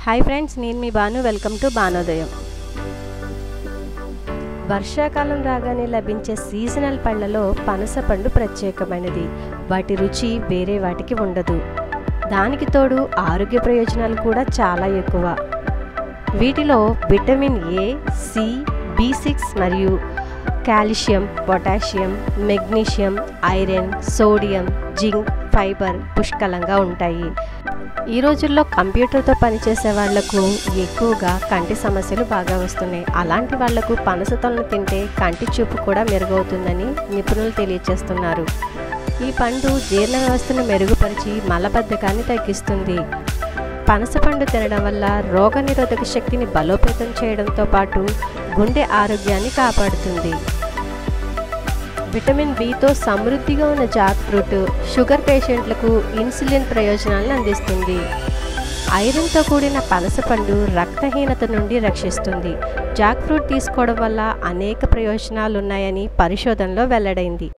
hi friends నేను మీ Banu welcome to Banodayam వర్షాకాలం రాగానే లభించే సీజనల్ పళ్ళలో పనస పండు ప్రత్యేకమైనది వాటి రుచి వేరే వాటికి ఉండదు దానికి తోడు ఆరోగ్య ప్రయోజనాలు కూడా చాలా ఎక్కువ వీటిలో vitamin A C B six మరియు calcium potassium magnesium iron sodium zinc fibre పుష్కలంగా ఉంటాయి ఈ రోజుల్లో కంప్యూటర్తో పనిచేసే వాళ్లకు ఎక్కువగా కంటి సమస్యలు బాగా వస్తున్నాయి అలాంటి వాళ్లకు పనస తొలను తింటే కంటి చూపు కూడా మెరుగవుతుందని నిపుణులు తెలియజేస్తున్నారు ఈ పండు జీర్ణ వ్యవస్థను మెరుగుపరిచి మలబద్ధకాన్ని తగ్గిస్తుంది పనస పండు తినడం వల్ల రోగనిరోధక శక్తిని బలోపేతం చేయడంతో పాటు గుండె ఆరోగ్యాన్ని కాపాడుతుంది విటమిన్ బితో సమృద్ధిగా ఉన్న జాక్ ఫ్రూట్ షుగర్ పేషెంట్లకు ఇన్సులిన్ ప్రయోజనాలను అందిస్తుంది ఐరన్తో కూడిన పనసపండు రక్తహీనత నుండి రక్షిస్తుంది జాక్ ఫ్రూట్ తీసుకోవడం వల్ల అనేక ప్రయోజనాలు ఉన్నాయని పరిశోధనలో వెల్లడైంది